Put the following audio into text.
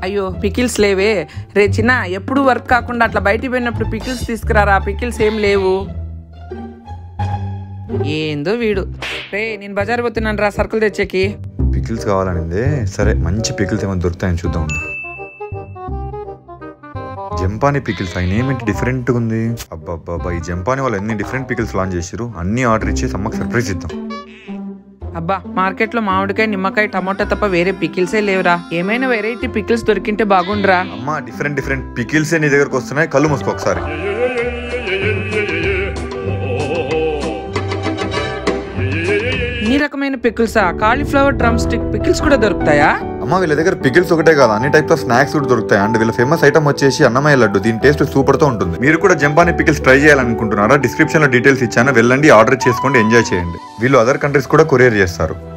అయ్యో పికిల్స్ లేవే రే చిన్న ఎప్పుడు వర్క్ కాకుండా అట్లా బయటికి పోయినప్పుడు పికిల్స్ తీసుకురారా పికిల్స్ ఏం లేవు ఏందో వీడు రే నేను బజార్ పోతున్నాను రా సరుకులు తెచ్చేకి పికిల్స్ కావాలనిందే సరే మంచి పికిల్స్ ఏమైనా దొరుకుతాయని చూద్దాం ఉండు. జంపాని పికిల్స్ ఆయన ఏమిటి డిఫరెంట్గా ఉంది అబ్బాబ్బా ఈ జంపాని వాళ్ళు ఎన్ని డిఫరెంట్ పికిల్స్ లాంచ్ చేసారు అన్ని ఆర్డర్ ఇచ్చి అమ్మకి సర్ప్రైజ్ ఇద్దాం అబ్బా మార్కెట్లో మామిడికాయ నిమ్మకాయ టమోటా తప్ప వేరే పికిల్సే లేవురా ఏమైనా వెరైటీ పికిల్స్ దొరికింటే బాగుండ్రా అమ్మ డిఫరెంట్ డిఫరెంట్ పికిల్స్ నీ దగ్గరకు వస్తున్నాయి కళ్ళు మూసుకో ఒకసారి ఇన్ని రకమైన పికిల్సా కాలీఫ్లవర్ డ్రమ్ స్టిక్ పికిల్స్ కూడా దొరుకుతాయా అమ్మ వీళ్ళ దగ్గర పికిల్స్ ఒకటే కాదు అన్ని టైప్స్ ఆఫ్ స్నాక్స్ కూడా దొరుకుతాయి అండ్ వీళ్ళ ఫేమస్ ఐటమ్ వచ్చేసి అన్నమయ్య లడ్డు దీని టేస్ట్ సూపర్ తో ఉంటుంది మీరు కూడా జంపాని పికిల్స్ ట్రై చేయాలనుకుంటున్నారా డిస్క్రిప్షన్ లో డీటెయిల్స్ ఇచ్చాను వెళ్ళండి ఆర్డర్ చేసుకోండి ఎంజాయ్ చేయండి వీళ్ళు అదర్ కంట్రీస్ కూడా కొరియర్ చేస్తారు